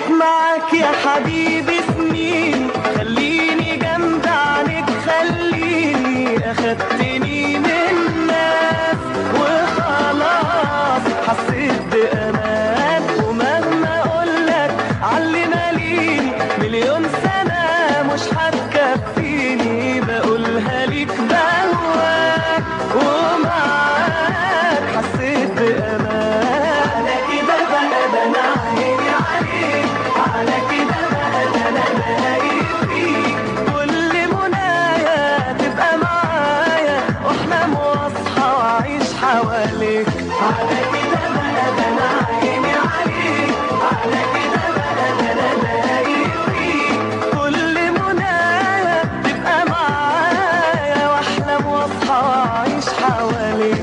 معاك يا حبيبي سنين خليني جنب عنك خليني اخدتني من ناس وخلاص حسيت بامان ومهما اقولك علي ماليني مليون سنة مش هتكفيني بقولها ليك بهواك ومعاك حسيت بامان على كده بقى ده انا عيني عليك على كده بقى ده انا باقي فيك كل منايا تبقى معايا واحلم واصحى واعيش حواليك على كده بقى ده انا عيني عليك على كده بقى ده انا باقي فيك كل منايا تبقى معايا واحلم واصحى واعيش حواليك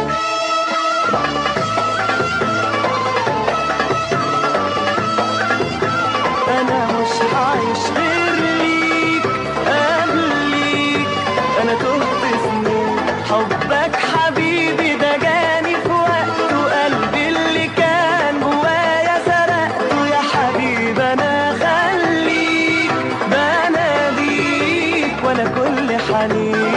انا مش هعيش غير ليك قبليك انا تهت سنين حبك حبيبي ده جاني في وقته قلبي اللي كان جوايا سرقته يا حبيبي انا خليك بناديك وانا كل حنين